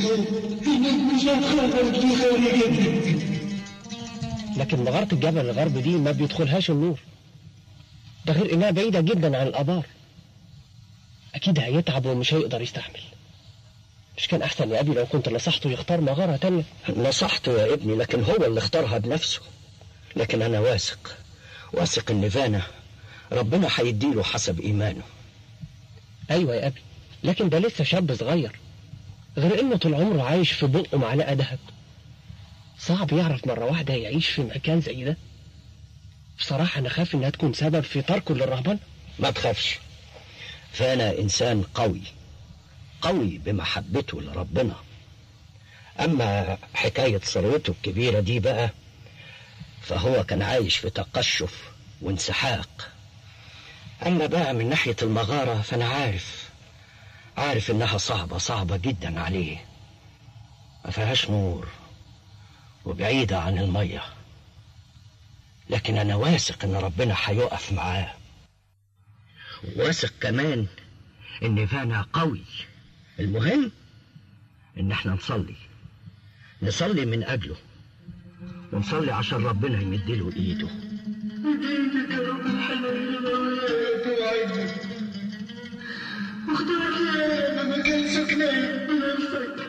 لكن مغارة الجبل الغرب دي ما بيدخلهاش النور ده غير انها بعيدة جدا عن الابار اكيد هيتعب ومش هيقدر يستحمل مش كان احسن يا ابي لو كنت نصحته يختار مغارة تانية نصحته يا ابني لكن هو اللي اختارها بنفسه لكن انا واثق واثق ان فانا ربنا هيديله حسب ايمانه ايوه يا ابي لكن ده لسه شاب صغير غير انه طول عمره عايش في بقه معلقة دهب صعب يعرف مرة واحدة يعيش في مكان زي ده بصراحة أنا خاف إنها تكون سبب في تركه للرهبنة ما تخافش فانا انسان قوي قوي بمحبته لربنا اما حكاية ثروته الكبيرة دي بقى فهو كان عايش في تقشف وانسحاق اما بقى من ناحية المغارة فانا عارف عارف انها صعبة صعبة جدا عليه ما فيهاش نور وبعيدة عن المية لكن انا واثق ان ربنا هيقف معاه واثق كمان ان فانا قوي المهم ان احنا نصلي نصلي من اجله ونصلي عشان ربنا يمدله ايده بإيدك يا رب الحنين وعينك واختارك يا ما كان سكنين بنفسك